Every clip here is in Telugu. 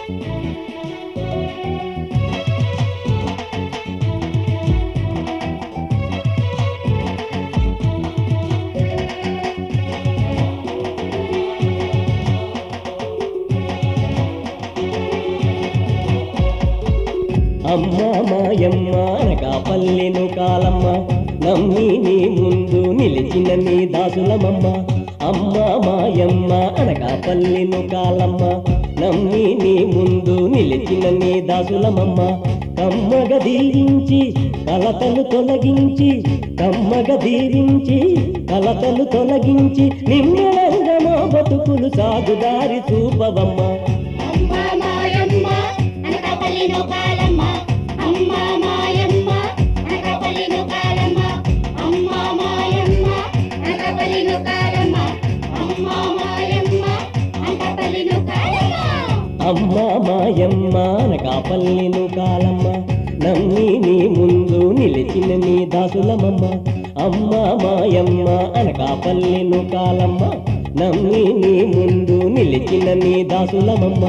అమ్మ మాయమ్మ అనగా పల్లెను కాలమ్మ నమ్మి నీ ముందు నిలిచిన నీ దాసులమమ్మ అమ్మ మాయమ్మ అనగా పల్లెను కాలమ్మ నమ్మి నీ ముందు నిలిచిన నీ దాసులమమ్మ కమ్మగ దీవించి కలతలు తొలగించి కమ్మగ దీవించి కలతలు తొలగించి నిమ్మలంగమో బతుకులు సాగుదారి చూపవమ్మ అమ్మ మాయమ్మ అనకాపల్లిలో కాలమ్మ అమ్మ మాయమ్మ అనకాపల్లిలో కాలమ్మ అమ్మ మాయమ్మ అనకాపల్లిలో కాలమ్మ అమ్మ మాయమ్మ అనకాపల్లిలో కాలమ్మ అమ్మ మాయమ్మ అనకాపల్లిను కాలమ్మ నమ్మి నీ ముందు నిలిచిన నీ దాసులమమ్మ అమ్మ మాయమ్మ అనకాపల్లిను కాలమ్మ నమ్మి నీ ముందు నిలిచిన నీ దాసులమమ్మ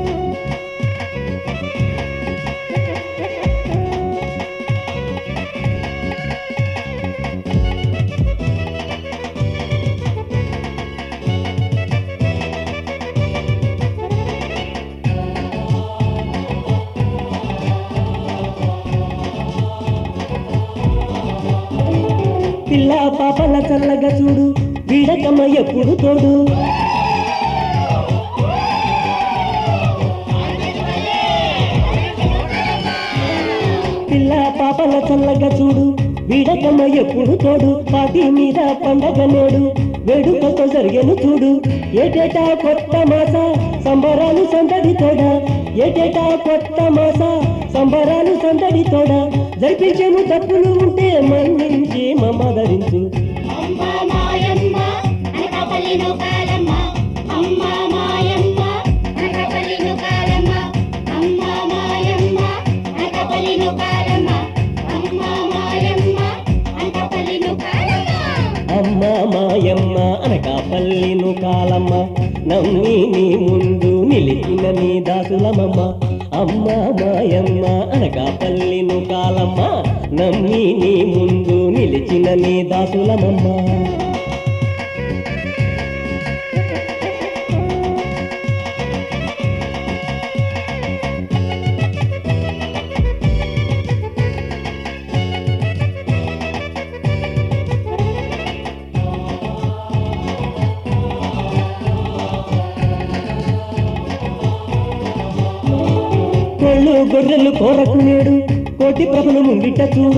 పిల్ల పాపల చల్లగా చూడు వీడకమ్మ ఎప్పుడు తోడు పిల్ల పాపల చల్లగా చూడు వీడకమ్మ ఎప్పుడు తోడు పాటి మీద పండగ నేడు వేడుకతో జరిగేను చూడు ఏటేటా కొత్త మాస సంబరాలు సందడి తోడ ఏటేటా కొత్త మాస సంబరాలు సందడి తోడ జరిపించేను తప్పులు ఉంటే మన్నించి మమ్మదరించు అమ్మ మాయమ్మ అనకాపల్లిలో కాలమ్మ అమ్మ మాయమ్మ అనకాపల్లిలో కాలమ్మ అమ్మ మాయమ్మ అనకాపల్లిలో కాలమ్మ అమ్మ మాయమ్మ అనకాపల్లిలో కాలమ్మ అమ్మ మాయమ్మ అనకాపల్లిను కాలమ్మ నమ్మి నీ ముందు నిలిచిన నీ దాసులమమ్మ అమ్మ మాయమ్మ అనకాపల్లిను కాలమ్మ నమ్మి నీ ముందు నిలిచిన నీ దాసులమమ్మ కోళ్ళు గొర్రెలు కోరకు నేడు కోటి ప్రభులు ముంగిట చూడు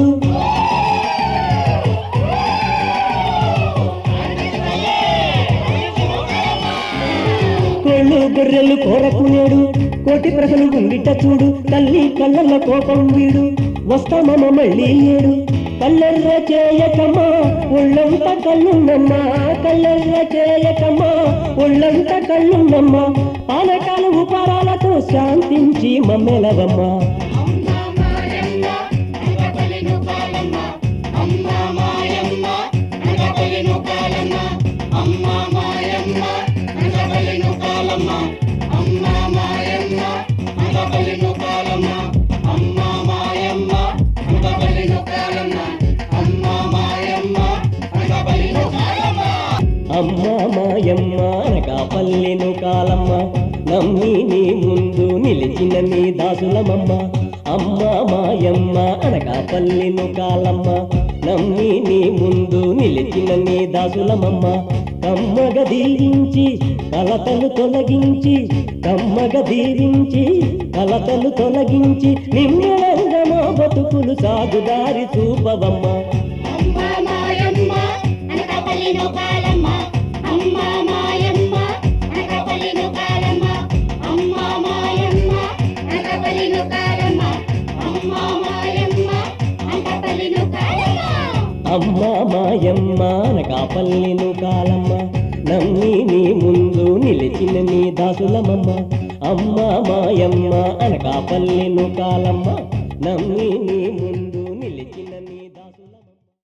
కోళ్ళు గొర్రెలు కోరకు నేడు కోటి ప్రజలు ముంగిట చూడు తల్లి కళ్ళల కోపం వీడు వస్తామమ్మ మళ్ళీ ఏడు కళ్ళెర్ర చేయకమ్మా ఒళ్ళంత కళ్ళున్నమ్మా కళ్ళెర్ర చేయకమ్మా ఒళ్ళంత కళ్ళున్నమ్మా పానకాల ఉపారాలతో శాంతించి మమ్మెలవమ్మా అమ్మ మాయమ్మ అనకాపల్లిలో కాలమ్మ అమ్మ మాయమ్మ అనకాపల్లిలో కాలమ్మ అమ్మ మాయమ్మ అనకాపల్లిలో కాలమ్మ అమ్మ మాయమ్మ అనకాపల్లిలో కాలమ్మ అమ్మ మాయమ్మ అనకాపల్లిలో కాలమ్మ అమ్మ మాయమ్మ అనకాపల్లిలో కాలమ్మ అమ్మ మాయమ్మ అనకాపల్లిను కాలమ్మ నమ్మి నీ ముందు నిలిచిన నీ దాసులమమ్మ అమ్మ మాయమ్మ అనకాపల్లిను కాలమ్మ నమ్మి నీ ముందు నిలిచిన నీ దాసులమమ్మ కమ్మగ దీవించి కలతలు తొలగించి కమ్మగ దీవించి కలతలు తొలగించి నిమ్మలంగమో బతుకులు సాగుదారి చూపవమ్మ అమ్మ మాయమ్మ అనకాపల్లిలో కాలమ్మ అమ్మ మాయమ్మ అనకాపల్లిలో కాలమ్మ అమ్మ మాయమ్మ అనకాపల్లిలో కాలమ్మ అమ్మ మాయమ్మ అనకాపల్లిలో కాలమ్మ అమ్మ మాయమ్మ అనకాపల్లిను కాలమ్మ నమ్మి నీ ముందు నిలిచిన నీ దాసులమమ్మ అమ్మ మాయమ్మ అనకాపల్లిను కాలమ్మ నమ్మి నీ ముందు